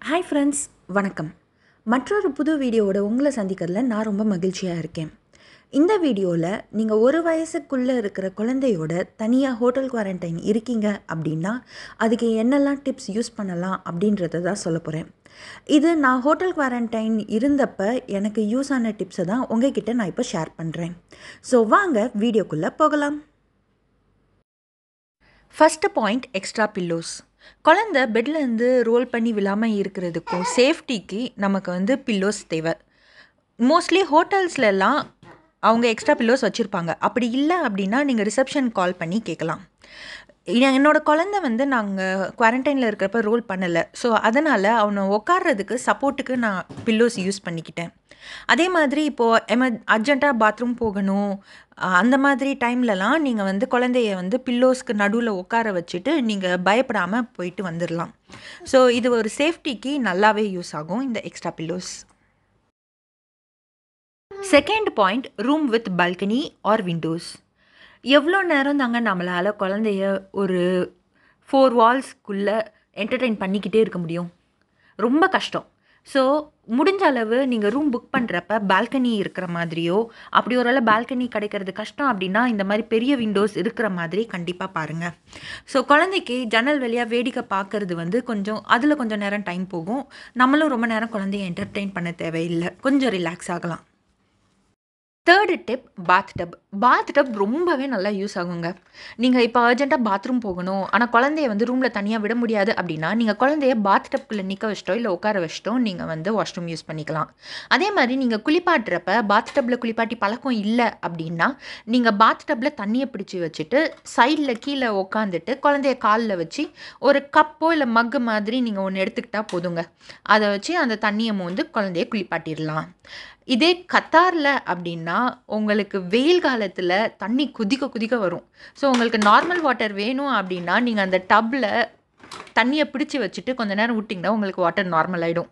hi friends வணக்கம் மற்றொரு புது வீடியோவோட உங்களை சந்திக்கிறதுல நான் ரொம்ப மகிழ்ச்சியாக இருக்கேன் இந்த வீடியோவில் நீங்கள் ஒரு வயசுக்குள்ளே இருக்கிற குழந்தையோட தனியாக ஹோட்டல் குவாரண்டைன் இருக்கீங்க அப்படின்னா அதுக்கு என்னெல்லாம் டிப்ஸ் யூஸ் பண்ணலாம் அப்படின்றத தான் சொல்ல போகிறேன் இது நான் ஹோட்டல் குவாரண்டைன் இருந்தப்ப எனக்கு யூஸ் ஆன டிப்ஸை தான் உங்ககிட்ட நான் இப்போ ஷேர் பண்ணுறேன் ஸோ வாங்க வீடியோக்குள்ளே போகலாம் ஃபஸ்ட்டு பாயிண்ட் எக்ஸ்ட்ரா பில்லோஸ் குழந்த பெட்லேருந்து ரோல் பண்ணி விழாமல் இருக்கிறதுக்கும் சேஃப்டிக்கு நமக்கு வந்து பில்லோஸ் தேவை மோஸ்ட்லி ஹோட்டல்ஸ்லலாம் அவங்க எக்ஸ்ட்ரா பில்லோஸ் வச்சுருப்பாங்க அப்படி இல்லை அப்படின்னா நீங்கள் ரிசப்ஷன் கால் பண்ணி கேட்கலாம் எ- என்னோட குழந்த வந்து நாங்கள் குவாரண்டைனில் இருக்கிறப்ப ரோல் பண்ணலை ஸோ அதனால் அவனை உட்கார்றதுக்கு சப்போர்ட்டுக்கு நான் பில்லோஸ் யூஸ் பண்ணிக்கிட்டேன் அதே மாதிரி இப்போது எம அர்ஜெண்ட்டாக பாத்ரூம் போகணும் அஹ் அந்த மாதிரி டைம்லலாம் நீங்கள் வந்து குழந்தைய வந்து பில்லோஸ்க்கு நடுவில் உட்கார வச்சுட்டு நீங்கள் பயப்படாமல் போயிட்டு வந்துடலாம் ஸோ இது ஒரு சேஃப்டிக்கு நல்லாவே யூஸ் ஆகும் இந்த extra pillows second point room with balcony or windows எவ்வளோ நேரம் தாங்க நம்மளால் குழந்தைய ஒரு ஃபோர் வால்ஸ்க்குள்ளே என்டர்டெயின் பண்ணிக்கிட்டே இருக்க முடியும் ரொம்ப கஷ்டம் ஸோ முடிஞ்ச அளவு நீங்கள் ரூம் புக் பண்ணுறப்ப பால்கனி இருக்கிற மாதிரியோ அப்படி ஒரு பால்கனி கிடைக்கிறது கஷ்டம் அப்படின்னா இந்த மாதிரி பெரிய விண்டோஸ் இருக்கிற மாதிரி கண்டிப்பாக பாருங்கள் ஸோ குழந்தைக்கு ஜன்னல் வழியாக வேடிக்கை பார்க்கறது வந்து கொஞ்சம் அதில் கொஞ்சம் நேரம் டைம் போகும் நம்மளும் ரொம்ப நேரம் குழந்தைய என்டர்டெயின் பண்ண தேவையில்லை கொஞ்சம் ரிலாக்ஸ் ஆகலாம் third tip bathtub bathtub ரொம்பவே நல்லா யூஸ் ஆகுங்க நீங்கள் இப்போ அர்ஜென்ட்டாக பாத்ரூம் போகணும் ஆனால் குழந்தைய வந்து ரூமில் தனியாக விட முடியாது அப்படின்னா நீங்கள் குழந்தைய பாத் டப்புக்குள்ளே நிற்க வச்சிட்டோ இல்லை உட்கார வச்சிட்டோ நீங்கள் வந்து வாஷ்ரூம் யூஸ் பண்ணிக்கலாம் அதே மாதிரி நீங்கள் குளிப்பாட்டுறப்ப பாத் டப்பில் குளிப்பாட்டி பழக்கம் இல்லை அப்படின்னா நீங்கள் பாத் டப்பில் தண்ணியை பிடிச்சி வச்சுட்டு சைடில் கீழே உட்காந்துட்டு குழந்தைய காலில் வச்சு ஒரு கப்போ இல்லை மக்கு மாதிரி நீங்கள் ஒன்று எடுத்துக்கிட்டால் போதுங்க அதை வச்சு அந்த தண்ணியை மோந்து குழந்தைய குளிப்பாட்டிடலாம் இதே கத்தாரில் அப்படின்னா உங்களுக்கு வெயில் காலத்தில் தண்ணி குதிக்க குதிக்க வரும் ஸோ உங்களுக்கு நார்மல் வாட்டர் வேணும் அப்படின்னா நீங்கள் அந்த டப்பில் தண்ணியை பிடிச்சி வச்சுட்டு கொஞ்ச நேரம் விட்டிங்கன்னா உங்களுக்கு வாட்டர் நார்மல் ஆகிடும்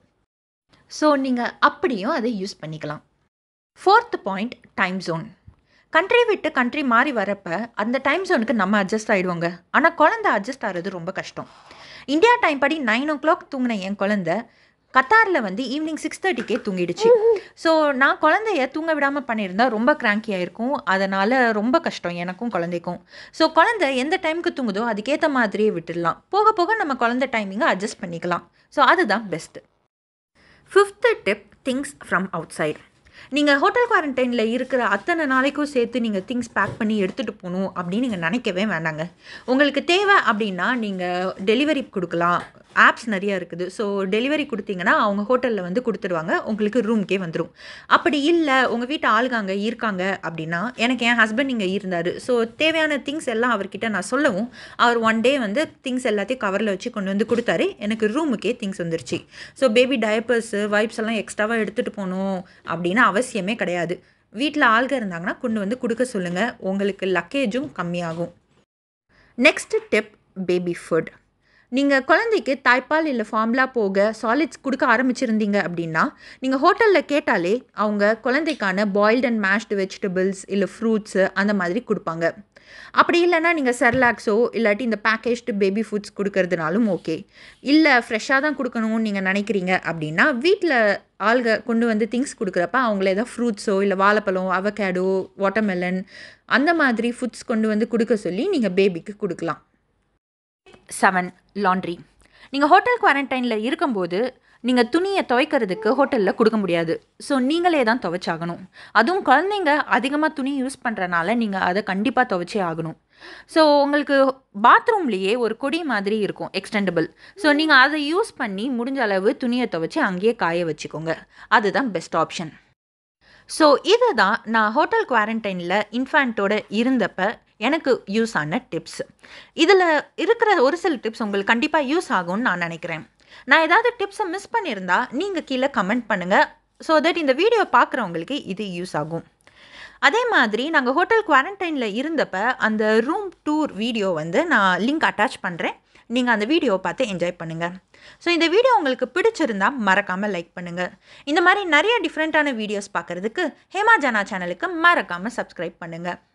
ஸோ நீங்கள் அப்படியும் அதை யூஸ் பண்ணிக்கலாம் fourth point time zone country விட்டு கண்ட்ரி மாறி வரப்ப அந்த டைம் ஜோனுக்கு நம்ம அட்ஜஸ்ட் ஆகிடுவோங்க ஆனால் குழந்தை அட்ஜஸ்ட் ஆகிறது ரொம்ப கஷ்டம் இந்தியா டைம் படி நைன் ஓ கிளாக் தூங்கின என் குழந்தை கத்தாரில் வந்து ஈவினிங் சிக்ஸ் தேர்ட்டிக்கே தூங்கிடுச்சு ஸோ நான் குழந்தைய தூங்க விடாமல் பண்ணியிருந்தா ரொம்ப கிராங்கி ஆயிருக்கும் அதனால் ரொம்ப கஷ்டம் எனக்கும் குழந்தைக்கும் ஸோ குழந்தை எந்த டைமுக்கு தூங்குதோ அதுக்கேற்ற மாதிரியே விட்டுடலாம் போக போக நம்ம குழந்தை டைமிங்கை அட்ஜஸ்ட் பண்ணிக்கலாம் ஸோ அதுதான் best fifth tip things from outside நீங்கள் ஹோட்டல் குவாரண்டைனில் இருக்கிற அத்தனை நாளைக்கும் சேர்த்து நீங்கள் திங்ஸ் பேக் பண்ணி எடுத்துகிட்டு போகணும் அப்படின்னு நீங்கள் நினைக்கவே வேண்டாங்க உங்களுக்கு தேவை அப்படின்னா நீங்கள் டெலிவரி கொடுக்கலாம் ஆப்ஸ் நிறையா இருக்குது ஸோ டெலிவரி கொடுத்தீங்கன்னா அவங்க ஹோட்டலில் வந்து கொடுத்துருவாங்க உங்களுக்கு ரூம்க்கே வந்துடும் அப்படி இல்லை உங்கள் வீட்டு ஆளுங்க அங்கே இருக்காங்க அப்படின்னா எனக்கு என் ஹஸ்பண்ட் இங்கே இருந்தார் ஸோ தேவையான திங்ஸ் எல்லாம் அவர்கிட்ட நான் சொல்லவும் அவர் ஒன் டே வந்து திங்ஸ் எல்லாத்தையும் கவரில் வச்சு கொண்டு வந்து கொடுத்தாரு எனக்கு ரூமுக்கே திங்ஸ் வந்துருச்சு ஸோ பேபி டயப்பர்ஸு வைப்ஸ் எல்லாம் எக்ஸ்ட்ராவாக எடுத்துகிட்டு போகணும் அப்படின்னு அவசியமே கிடையாது வீட்டில் ஆள்க இருந்தாங்கன்னா கொண்டு வந்து கொடுக்க சொல்லுங்கள் உங்களுக்கு லக்கேஜும் கம்மியாகும் நெக்ஸ்ட் டிப் பேபி ஃபுட் நீங்கள் குழந்தைக்கு தாய்ப்பால் இல்லை ஃபார்ம்லா போக சாலிட்ஸ் கொடுக்க ஆரம்பிச்சிருந்தீங்க அப்படின்னா நீங்கள் ஹோட்டலில் கேட்டாலே அவங்க குழந்தைக்கான பாயில்ட் அண்ட் மேஷ்டு வெஜிடபிள்ஸ் இல்லை ஃப்ரூட்ஸு அந்த மாதிரி கொடுப்பாங்க அப்படி இல்லைன்னா நீங்கள் செர்லாக்ஸோ இல்லாட்டி இந்த பேக்கேஜ்டு பேபி ஃபுட்ஸ் கொடுக்கறதுனாலும் ஓகே இல்லை ஃப்ரெஷ்ஷாக தான் கொடுக்கணும்னு நீங்கள் நினைக்கிறீங்க அப்படின்னா வீட்டில் ஆள்க கொண்டு வந்து திங்ஸ் கொடுக்குறப்ப அவங்கள ஏதாவது ஃப்ரூட்ஸோ இல்லை வாழைப்பழம் அவகேடோ வாட்டர்மெலன் அந்த மாதிரி ஃபுட்ஸ் கொண்டு வந்து கொடுக்க சொல்லி நீங்கள் பேபிக்கு கொடுக்கலாம் செவன் லாண்ட்ரி நீங்கள் ஹோட்டல் குவாரண்டைனில் இருக்கும்போது நீங்கள் துணியை துவைக்கிறதுக்கு ஹோட்டலில் கொடுக்க முடியாது ஸோ நீங்களே தான் துவைச்சாகணும் அதுவும் குழந்தைங்க அதிகமாக துணி யூஸ் பண்ணுறனால நீங்கள் அதை கண்டிப்பாக துவைச்சே ஆகணும் ஸோ உங்களுக்கு பாத்ரூம்லேயே ஒரு கொடி மாதிரி இருக்கும் எக்ஸ்டெண்டபிள் ஸோ நீங்கள் அதை யூஸ் பண்ணி முடிஞ்ச அளவு துணியை துவைச்சி அங்கேயே காய வச்சுக்கோங்க அதுதான் பெஸ்ட் ஆப்ஷன் ஸோ இதை தான் நான் ஹோட்டல் குவாரண்டைனில் இன்ஃபேண்ட்டோட இருந்தப்ப எனக்கு யூஸ் ஆன டிப்ஸ் இதில் இருக்கிற ஒரு சில டிப்ஸ் உங்களுக்கு கண்டிப்பாக யூஸ் ஆகும்னு நான் நினைக்கிறேன் நான் ஏதாவது டிப்ஸை மிஸ் பண்ணியிருந்தா நீங்கள் கீழே கமெண்ட் பண்ணுங்கள் ஸோ தட் இந்த வீடியோ பார்க்குறவங்களுக்கு இது யூஸ் ஆகும் அதே மாதிரி நாங்கள் ஹோட்டல் குவாரண்டைனில் இருந்தப்ப அந்த ரூம் டூர் வீடியோ வந்து நான் லிங்க் அட்டாச் பண்ணுறேன் நீங்கள் அந்த வீடியோவை பார்த்து என்ஜாய் பண்ணுங்கள் ஸோ இந்த வீடியோ உங்களுக்கு பிடிச்சிருந்தா மறக்காமல் லைக் பண்ணுங்கள் இந்த மாதிரி நிறைய டிஃப்ரெண்ட்டான வீடியோஸ் பார்க்குறதுக்கு ஹேமா ஜானா சேனலுக்கு மறக்காமல் சப்ஸ்கிரைப் பண்ணுங்கள்